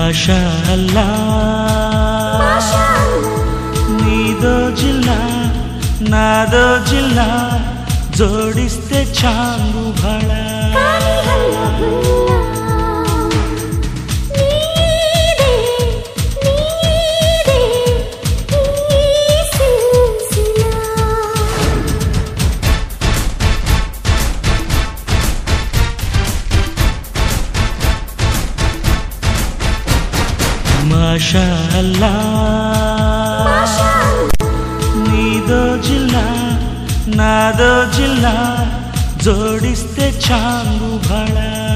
Masha అల్లా నీదో జిల్లా నాదో జిల్లా జోడిస్తే చాంగు భళ మాషా అల్లా నీదో జిల్లా నాదో జిల్లా జోడిస్తే చాంగు భళ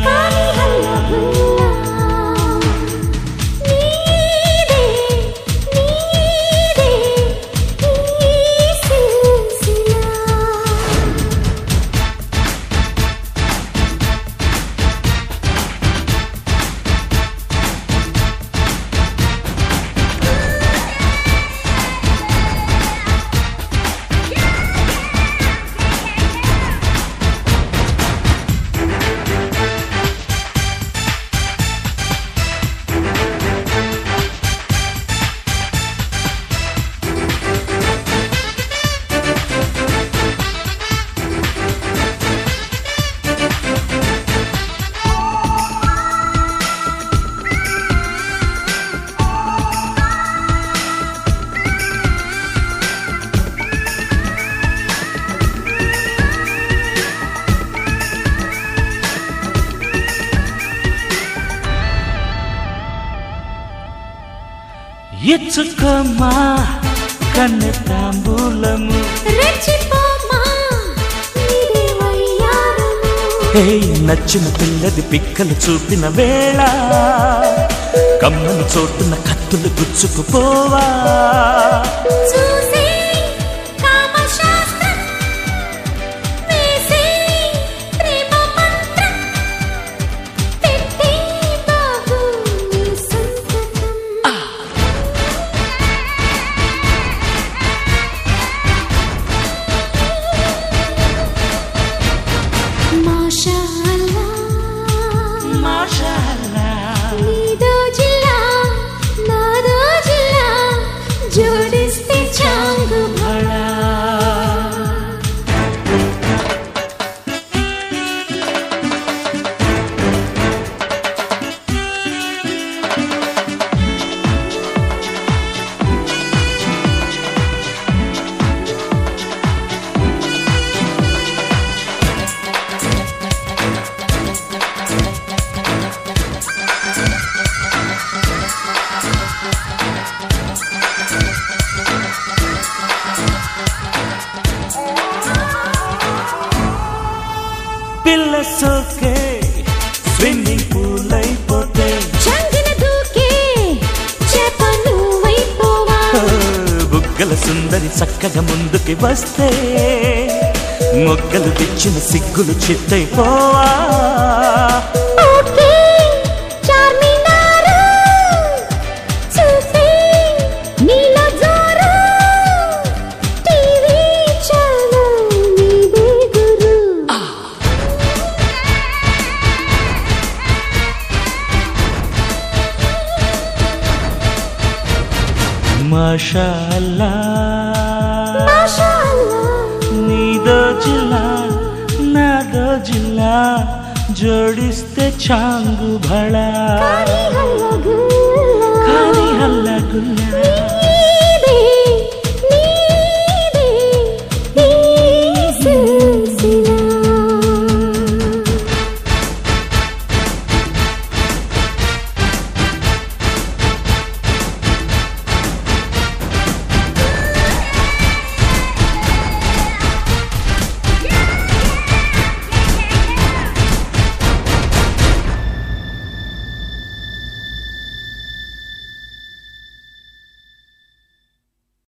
ఇచ్చుకోమా కన్నె తాంబూలము హే నచ్చిన పిల్లది పిక్కలు చూపిన వేళ కమ్మను చోటున కత్తులు గుచ్చుకుపోవా జోడిస్తే చాంగు పిల్ల సోకే స్విమ్మింగ్ పూల్ అయిపోతే చంగిన దూకే చేప నువ్వైపోవా బుగ్గల సుందరి చక్కగా ముందుకి వస్తే మొగ్గలు తెచ్చిన సిగ్గులు చిత్తైపోవా ఓకే చార్మినారు చూసే నీలో జోరు టీవీ ఛానల్ నీదే గురు మాషా అల్లా మాషాఅల్లాహ్ నీదో జిల్లా నాదో జిల్లా జోడిస్తే చాంగు భళ హల్లా గుల్లా కానీ హల్ల గుల్లా